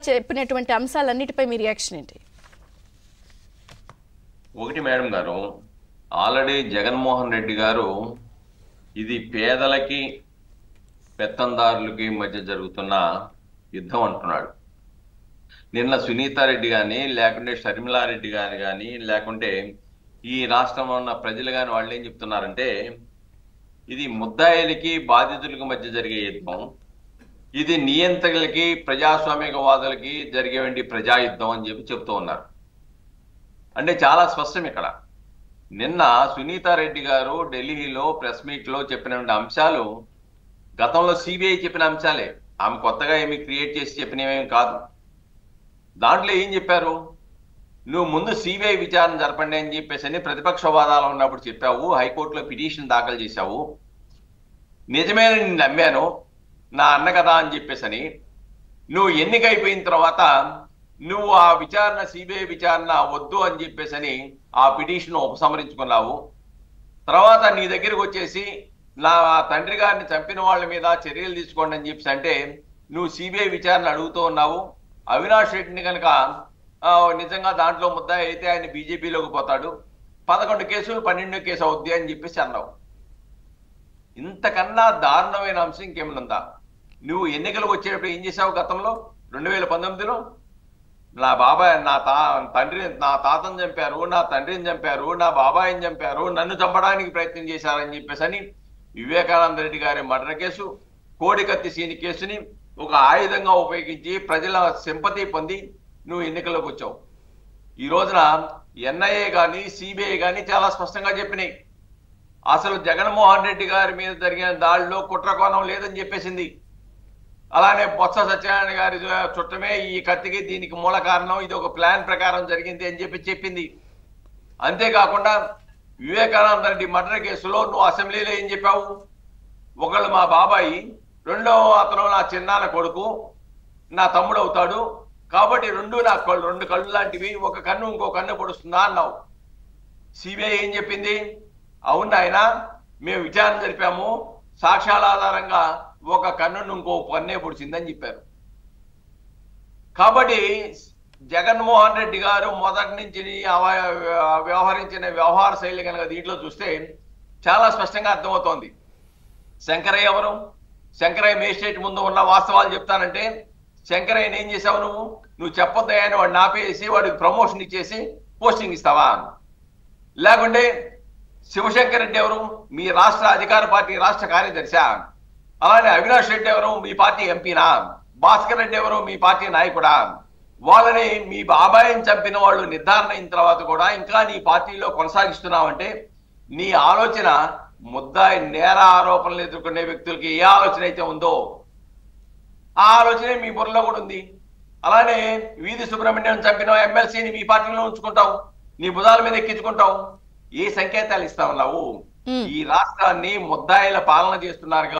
చెప్పినటువంటి అంశాలన్నిటిపై మీ రియాక్షన్ ఏంటి ఒకటి మేడం గారు ఆల్రెడీ జగన్మోహన్ రెడ్డి గారు ఇది పేదలకి పెత్తందారులకి మధ్య జరుగుతున్న యుద్ధం అంటున్నాడు నిన్న సునీతారెడ్డి కానీ లేకుంటే షర్మిలారెడ్డి గాని కానీ లేకుంటే ఈ రాష్ట్రంలో ఉన్న ప్రజలు కానీ వాళ్ళు ఏం చెప్తున్నారంటే ఇది ముద్దాయిలకి బాధితులకి మధ్య జరిగే యుద్ధం ఇది నియంత్రణలకి ప్రజాస్వామికవాదులకి జరిగేవంటి ప్రజా యుద్ధం అని చెప్పి చెప్తూ ఉన్నారు అంటే చాలా స్పష్టం ఇక్కడ నిన్న సునీతారెడ్డి గారు ఢిల్లీలో ప్రెస్ మీట్ లో చెప్పిన అంశాలు గతంలో సిబిఐ చెప్పిన అంశాలే ఆమె కొత్తగా ఏమి క్రియేట్ చేసి చెప్పినవేం కాదు దాంట్లో ఏం చెప్పారు నువ్వు ముందు సిబిఐ విచారణ జరపండి అని చెప్పేసి అని ప్రతిపక్ష హోదాలో ఉన్నప్పుడు చెప్పావు హైకోర్టులో పిటిషన్ దాఖలు చేశావు నిజమే నేను నమ్మాను నా అన్న కదా అని చెప్పేసని నువ్వు ఎన్నికైపోయిన తర్వాత నువ్వు ఆ విచారణ సిబిఐ విచారణ వద్దు అని చెప్పేసని ఆ పిటిషన్ ఉపసంహరించుకున్నావు తర్వాత నీ దగ్గరికి వచ్చేసి నా తండ్రి గారిని చంపిన వాళ్ళ మీద చర్యలు తీసుకోండి అని చెప్పేసి అంటే నువ్వు సిబిఐ విచారణ అడుగుతూ ఉన్నావు అవినాష్ రెడ్డిని కనుక ఆ, నిజంగా దాంట్లో ముద్ద అయితే ఆయన బీజేపీలోకి పోతాడు పదకొండు కేసులు పన్నెండు కేసు అవుద్ది అని చెప్పేసి అన్నావు ఇంతకన్నా దారుణమైన అంశం ఇంకేమైనా ఉందా నువ్వు ఎన్నికలకు వచ్చేటప్పుడు ఏం చేశావు గతంలో రెండు వేల పంతొమ్మిదిలో నా బాబాయ్ నా తా తండ్రి నా తాతను చంపారు నా తండ్రిని చంపారు నా బాబాయిని చంపారు నన్ను చంపడానికి ప్రయత్నం చేశారని చెప్పేసి అని వివేకానంద రెడ్డి గారి మర్డర్ కేసు కోడికత్తి సీని కేసుని ఒక ఆయుధంగా ఉపయోగించి ప్రజల సింపతి పొంది నువ్వు ఎన్నికల్లోకి వచ్చావు ఈ రోజున ఎన్ఐఏ కానీ సిబిఐ కానీ చాలా స్పష్టంగా చెప్పినాయి అసలు జగన్మోహన్ రెడ్డి గారి మీద జరిగిన దాడిలో కుట్ర కోణం లేదని చెప్పేసింది అలానే బొత్స సత్యనారాయణ గారి చుట్టమే ఈ కత్తికి దీనికి మూల కారణం ఇది ఒక ప్లాన్ ప్రకారం జరిగింది అని చెప్పి చెప్పింది అంతేకాకుండా వివేకానంద రెడ్డి మర్డర్ కేసులో నువ్వు అసెంబ్లీలో ఏం చెప్పావు ఒకళ్ళు మా బాబాయి రెండో అతను నా చిన్నాన్న కొడుకు నా తమ్ముడు అవుతాడు కాబట్టి రెండు నా కళ్ళు రెండు కళ్ళు లాంటివి ఒక కన్ను ఇంకో కన్ను పొడుస్తుందా అన్నావు సిబిఐ ఏం చెప్పింది అవును ఆయన మేము విచారణ జరిపాము సాక్ష్యాల ఆధారంగా ఒక కన్నును ఇంకో కన్నే పొడిచిందని చెప్పారు కాబట్టి జగన్మోహన్ రెడ్డి గారు మొదటి నుంచి అవ- వ్యవహరించిన వ్యవహార శైలి కనుక దీంట్లో చూస్తే చాలా స్పష్టంగా అర్థమవుతోంది శంకరయ్య ఎవరు శంకరయ్య మేజిస్ట్రేట్ ముందు ఉన్న వాస్తవాలు చెప్తానంటే శంకరయ్యని ఏం చేసావు నువ్వు నువ్వు చెప్పొద్దయ్యా అని వాడిని ఆపేసి వాడికి ప్రమోషన్ ఇచ్చేసి పోస్టింగ్ ఇస్తావా లేకుంటే శివశంకర్ రెడ్డి ఎవరు మీ రాష్ట్ర అధికార పార్టీ రాష్ట్ర కార్యదర్శా అలానే అవినాష్ రెడ్డి ఎవరు మీ పార్టీ ఎంపీనా భాస్కర్ రెడ్డి ఎవరు మీ పార్టీ నాయకుడా వాళ్ళని మీ బాబాయిని చంపిన వాళ్ళు నిర్ధారణ అయిన తర్వాత కూడా ఇంకా నీ పార్టీలో కొనసాగిస్తున్నావంటే నీ ఆలోచన ముద్దాయి నేర ఆరోపణలు ఎదుర్కొనే వ్యక్తులకి ఏ ఆలోచన అయితే ఉందో ఆ ఆలోచనే మీ బుర్రలో కూడా ఉంది అలానే వీధి సుబ్రహ్మణ్యం చంపిన ఎమ్మెల్సీని మీ పార్టీలో ఉంచుకుంటావు నీ భుజాల మీద ఎక్కించుకుంటావు ఏ సంకేతాలు ఇస్తా ఉన్నావు మ్మ్. ఈ రాష్ట్రాన్ని ముద్దాయిల పాలన చేస్తున్నారు